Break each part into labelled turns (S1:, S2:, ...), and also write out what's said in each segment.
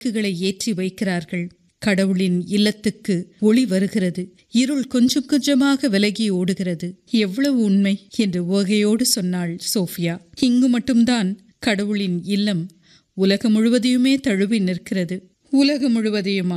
S1: விளக்குகளை ஏற்றி வைக்கிறார்கள் கடவுளின் இல்லத்துக்கு ஒளி வருகிறது இருள் கொஞ்சம் கொஞ்சமாக விலகி ஓடுகிறது எவ்வளவு உண்மை என்று ஓகையோடு சொன்னாள் சோஃபியா இங்கு மட்டும்தான் கடவுளின் இல்லம் உலகம் முழுவதையுமே தழுவி நிற்கிறது உலகம் முழுவதையுமா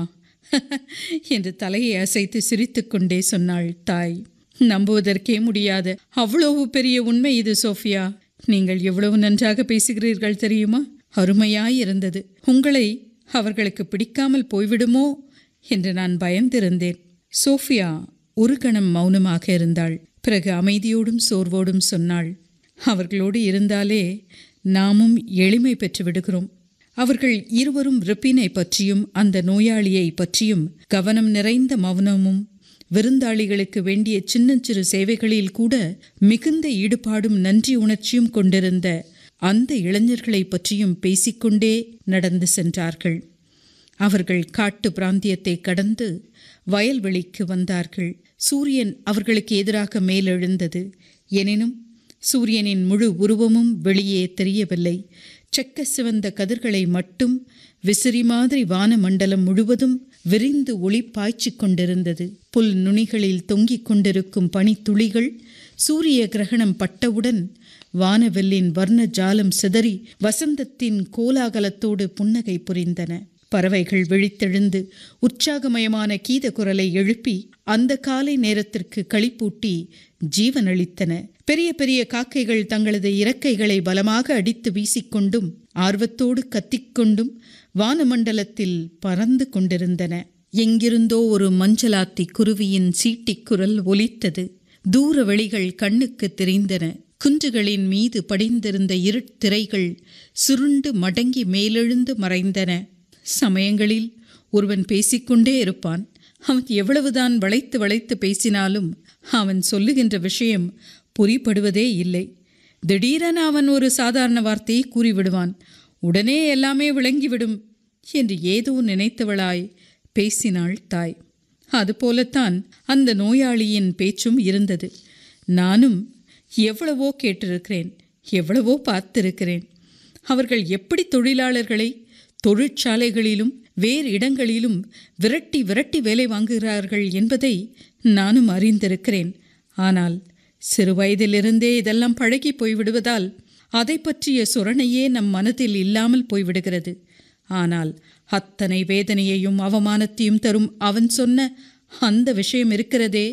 S1: என்று தலையை அசைத்து சிரித்துக்கொண்டே சொன்னாள் தாய் நம்புவதற்கே முடியாது அவ்வளவு பெரிய உண்மை இது சோஃபியா நீங்கள் எவ்வளவு நன்றாக பேசுகிறீர்கள் தெரியுமா அருமையாயிருந்தது உங்களை அவர்களுக்கு பிடிக்காமல் போய்விடுமோ என்று நான் பயந்திருந்தேன் சோஃபியா ஒரு கணம் மௌனமாக இருந்தாள் பிறகு அமைதியோடும் சோர்வோடும் சொன்னாள் அவர்களோடு இருந்தாலே நாமும் எளிமை பெற்று விடுகிறோம் அவர்கள் இருவரும் ரிப்பினை பற்றியும் அந்த நோயாளியை பற்றியும் கவனம் நிறைந்த மௌனமும் விருந்தாளிகளுக்கு வேண்டிய சின்னஞ்சிறு சேவைகளில் கூட மிகுந்த ஈடுபாடும் நன்றி உணர்ச்சியும் கொண்டிருந்த அந்த இளைஞர்களை பற்றியும் பேசிக்கொண்டே நடந்து சென்றார்கள் அவர்கள் காட்டு பிராந்தியத்தை கடந்து வயல்வெளிக்கு வந்தார்கள் சூரியன் அவர்களுக்கு எதிராக மேலெழுந்தது எனினும் சூரியனின் முழு உருவமும் வெளியே தெரியவில்லை செக்க சிவந்த கதிர்களை மட்டும் விசிறி மாதிரி வானமண்டலம் முழுவதும் விரிந்து ஒளி பாய்ச்சிக் கொண்டிருந்தது புல் நுனிகளில் தொங்கிக் கொண்டிருக்கும் பனித்துளிகள் சூரிய கிரகணம் பட்டவுடன் வானவெல்லின் வர்ண ஜாலம் சிதறி வசந்தத்தின் கோலாகலத்தோடு புன்னகை புரிந்தன பறவைகள் விழித்தெழுந்து உற்சாகமயமான கீத குரலை எழுப்பி அந்த காலை நேரத்திற்கு களிப்பூட்டி ஜீவனளித்தன பெரிய பெரிய காக்கைகள் தங்களது இறக்கைகளை பலமாக அடித்து வீசிக்கொண்டும் ஆர்வத்தோடு கத்திக்கொண்டும் வானமண்டலத்தில் பறந்து கொண்டிருந்தன எங்கிருந்தோ ஒரு மஞ்சளாத்தி குருவியின் சீட்டிக் குரல் ஒலித்தது தூர வெளிகள் கண்ணுக்கு தெரிந்தன குன்றுகளின் மீது படிந்திருந்த இருட்திரைகள் சுருண்டு மடங்கி மேலெழுந்து மறைந்தன சமயங்களில் ஒருவன் பேசிக்கொண்டே இருப்பான் அவன் எவ்வளவுதான் வளைத்து வளைத்து பேசினாலும் அவன் சொல்லுகின்ற விஷயம் புரிப்படுவதே இல்லை திடீரென அவன் ஒரு சாதாரண வார்த்தையை கூறிவிடுவான் உடனே எல்லாமே விளங்கிவிடும் என்று ஏதோ நினைத்தவளாய் பேசினாள் தாய் அதுபோலத்தான் அந்த நோயாளியின் பேச்சும் இருந்தது நானும் எவ்வளவோ கேட்டிருக்கிறேன் எவ்வளவோ பார்த்திருக்கிறேன் அவர்கள் எப்படி தொழிலாளர்களை தொழிற்சாலைகளிலும் வேறு இடங்களிலும் விரட்டி விரட்டி வேலை வாங்குகிறார்கள் என்பதை நானும் அறிந்திருக்கிறேன் ஆனால் சிறு வயதிலிருந்தே இதெல்லாம் பழகி போய்விடுவதால் அதை பற்றிய சுரணையே நம் மனதில் இல்லாமல் போய்விடுகிறது ஆனால் அத்தனை வேதனையையும் அவமானத்தையும் தரும் அவன் சொன்ன அந்த விஷயம் இருக்கிறதே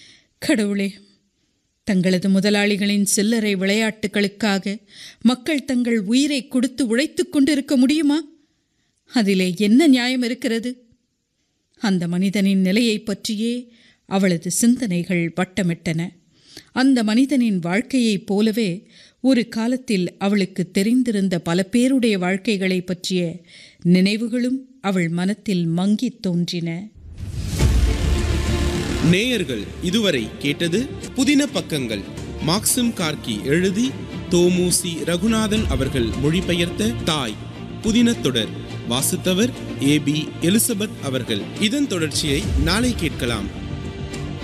S1: கடவுளே தங்களது முதலாளிகளின் சில்லறை விளையாட்டுகளுக்காக மக்கள் தங்கள் உயிரை கொடுத்து உழைத்து கொண்டிருக்க முடியுமா அதிலே என்ன நியாயம் இருக்கிறது அந்த மனிதனின் நிலையை பற்றியே அவளது சிந்தனைகள் வட்டமிட்டன அந்த மனிதனின் வாழ்க்கையைப் போலவே ஒரு காலத்தில் அவளுக்கு தெரிந்திருந்த பல பேருடைய வாழ்க்கைகளை பற்றிய நினைவுகளும் அவள் மனத்தில் மங்கித் தோன்றின
S2: நேயர்கள் இதுவரை கேட்டது புதின பக்கங்கள் மாக்சிம் கார்கி எழுதி தோமுசி ரகுநாதன் அவர்கள் மொழிபெயர்த்த தாய் புதின தொடர் வாசித்தவர் ஏ பி எலிசபெத் அவர்கள் இதன் தொடர்ச்சியை நாளை கேட்கலாம்